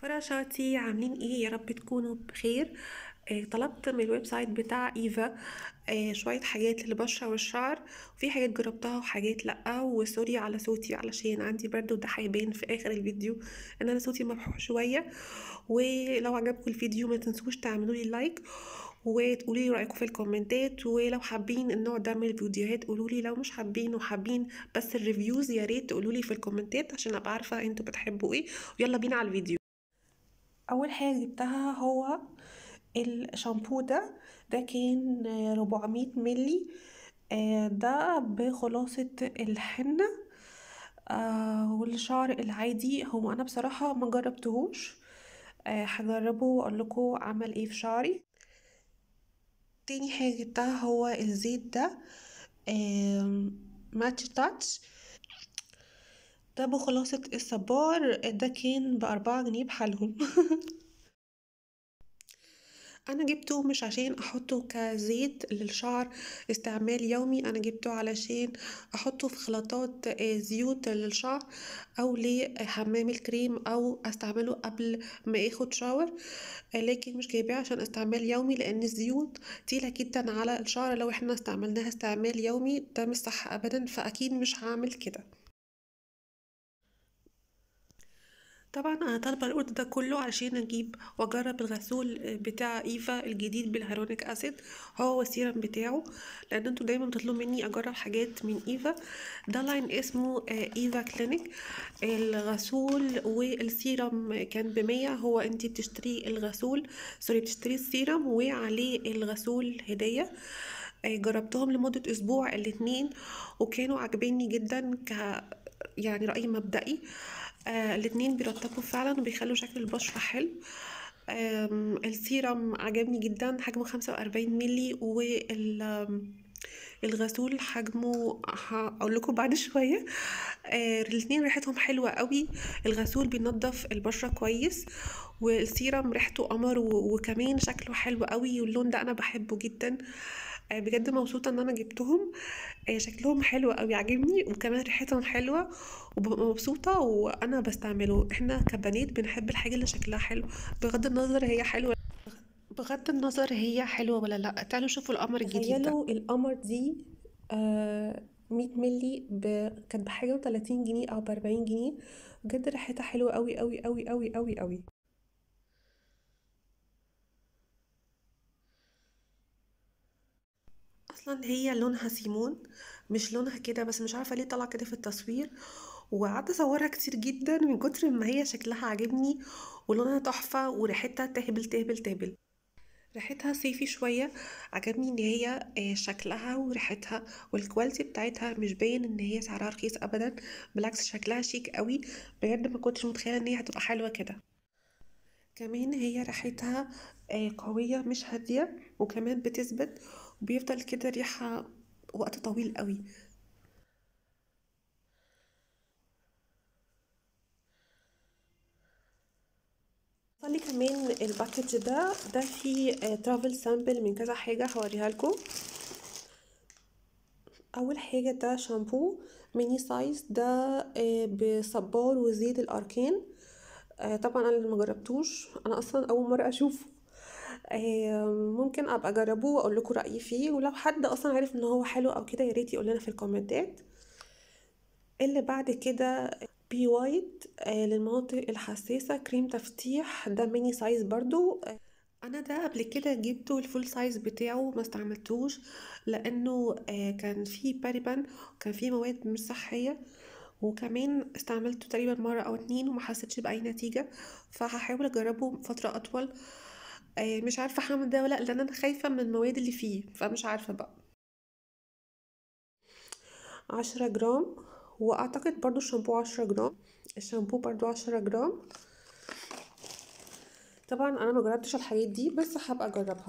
فراشاتي عاملين ايه يا رب تكونوا بخير آه، طلبت من الويب سايت بتاع ايفا آه، شوية حاجات للبشرة والشعر وفي حاجات جربتها وحاجات لأ وسوري على صوتي علشان عندي برد وده هيبان في آخر الفيديو ان انا صوتي مبحوح شوية ولو عجبكم الفيديو ما تنسوش تعملوا لي لايك وتقولوا لي رأيكم في الكومنتات ولو حابين النوع ده من الفيديوهات قولوا لي لو مش حابين وحابين بس الريفيوز يا ريت تقولوا لي في الكومنتات عشان ابقى عارفة انتوا بتحبوا ايه ويلا بينا على الفيديو اول حاجه جبتها هو الشامبو ده ده كان 400 ملي آه، ده بخلاصة الحنة آه، والشعر العادي هو انا بصراحة ما جربتهوش آه، هجربه واقول لكم عمل ايه في شعري تاني حاجة جبتها هو الزيت ده ماتش تاتش ده بخلاصة الصبار ده كان بأربعة جنيه بحالهم انا جبته مش عشان احطه كزيت للشعر استعمال يومي انا جبته علشان احطه في خلطات آه، زيوت للشعر او لحمام الكريم او استعمله قبل ما اخد شاور آه، لكن مش جايباه عشان استعمال يومي لان الزيوت تقيله جدا على الشعر لو احنا استعملناها استعمال يومي ده مش صح ابدا فاكيد مش هعمل كده طبعا انا طالبه الاوردر ده كله علشان اجيب واجرب الغسول بتاع ايفا الجديد بالهيرونيك اسيد هو السيرم بتاعه لان انتوا دايما بتطلبوا مني اجرب حاجات من ايفا ده لاين اسمه آه، ايفا كلينيك الغسول والسيرم كان بمية هو انتي بتشتري الغسول سوري بتشتري السيرم وعليه الغسول هديه آه، جربتهم لمدة أسبوع الاتنين وكانوا عاجبيني جدا ك يعني رأي مبدئي آه الاتنين بيرطبوا فعلا وبيخلوا شكل البشرة حلو آم، السيرم عجبني جدا حجمه خمسة وأربعين ملي وال آم، الغسول حجمه هقول لكم بعد شويه آه الاتنين ريحتهم حلوه قوي الغسول بينضف البشره كويس والسيرم ريحته قمر و- وكمان شكله حلو قوي واللون ده انا بحبه جدا آه بجد مبسوطه ان انا جبتهم آه شكلهم حلو قوي عاجبني وكمان ريحتهم حلوه وببقى مبسوطه وانا بستعمله احنا كبنات بنحب الحاجه اللي شكلها حلو بغض النظر هي حلوه بغض النظر هي حلوة ولا لا تعالوا شوفوا القمر الجديد ده تخيلوا القمر دي آه 100 ملي ب... كانت بحاجة وتلاتين جنيه أو بأربعين جنيه بجد ريحتها حلوة أوي أوي أوي أوي أوي أوي اصلا هي لونها سيمون مش لونها كده بس مش عارفه ليه طالعه كده في التصوير وقعدت اصورها كتير جدا من كتر ما هي شكلها عاجبني ولونها تحفه وريحتها تهبل تهبل تهبل ريحتها صيفي شويه عجبني ان هي آه، شكلها وريحتها والكواليتي بتاعتها مش باين ان هي سعرها رخيص ابدا بالعكس شكلها شيك قوي بجد ما كنتش متخيله ان هي هتبقى حلوه كده كمان هي ريحتها آه، قوية مش هادية وكمان بتثبت وبيفضل كده ريحة وقت طويل قوي وصل لي كمان الباكج ده ده فيه ترافل سامبل من كذا حاجة هوريها لكم أول حاجة ده شامبو ميني سايز ده آه، بصبار وزيت الأركان آه، طبعا أنا اللي مجربتوش أنا أصلا أول مرة أشوفه آه، ممكن ابقى اجربه واقول لكم رايي فيه ولو حد اصلا عارف ان هو حلو او كده يا ريت يقول لنا في الكومنتات اللي بعد كده بي وايت آه، للمناطق الحساسه كريم تفتيح ده ميني سايز برضو آه، انا ده قبل كده جبته الفول سايز بتاعه ما استعملتوش لانه آه، كان فيه باربن وكان فيه مواد مش صحية وكمان استعملته تقريبا مرة او اتنين وما حسيتش بأي نتيجة فهحاول اجربه فترة اطول آه، مش عارفة هعمل ده ولا لأ لان انا خايفة من المواد اللي فيه فمش عارفة بقى عشرة جرام واعتقد برضو الشامبو عشرة جرام الشامبو برضو عشرة جرام طبعا انا ما جربتش الحاجات دي بس هبقى اجربها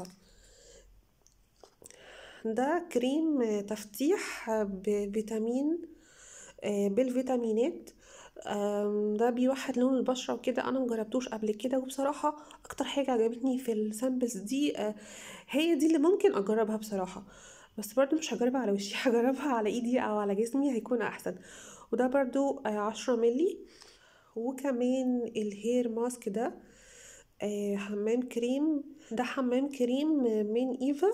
ده كريم آه، تفتيح آه، بفيتامين آه، بالفيتامينات آم، ده بيوحد لون البشرة وكده انا مجربتوش قبل كده وبصراحة اكتر حاجة عجبتني في السامبلز دي آه، هي دي اللي ممكن اجربها بصراحة بس برضو مش هجربها على وشي هجربها على ايدي او على جسمي هيكون احسن وده برضو آه، عشرة ملي وكمان الهير ماسك ده آه حمام كريم ده حمام كريم من ايفا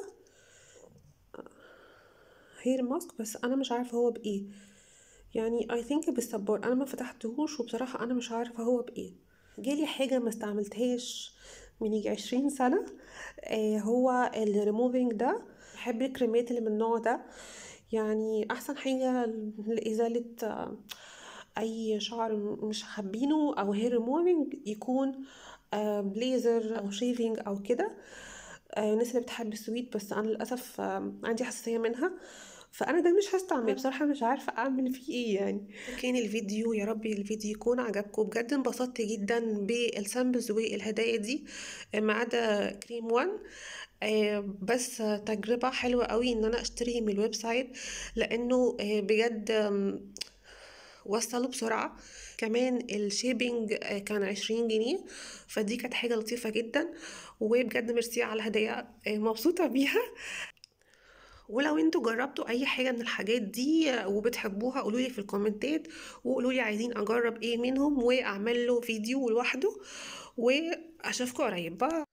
هير ماسك بس انا مش عارفه هو بايه يعني اي ثينك بالصبار انا ما فتحتهوش وبصراحه انا مش عارفه هو بايه جالي حاجه ما استعملتهاش من يجي عشرين سنه آه هو الريموفينج ده بحب الكريمات اللي من النوع ده يعني احسن حاجه لازاله آه، اي شعر مش حابينه او هير ريموفينج يكون آه، ليزر او شيفينج او كده آه، الناس اللي بتحب السويت بس انا للاسف آه، عندي حساسيه منها فانا ده مش هستعمله بصراحه مش عارفه اعمل فيه ايه يعني كان الفيديو يا رب الفيديو يكون عجبكم بجد انبسطت جدا بالسامبلز والهدايا دي ما عدا كريم وان آه، بس تجربة حلوة قوي ان انا اشتري من الويب سايت لانه آه، بجد آم، وصلوا بسرعة كمان الشيبينج آه، كان عشرين جنيه فدي كانت حاجة لطيفة جدا وبجد ميرسي على الهدايا آه، مبسوطة بيها ولو انتوا جربتوا اي حاجة من الحاجات دي وبتحبوها قولولي في الكومنتات وقولولي عايزين اجرب ايه منهم واعمل له فيديو لوحده واشوفكم قريب باي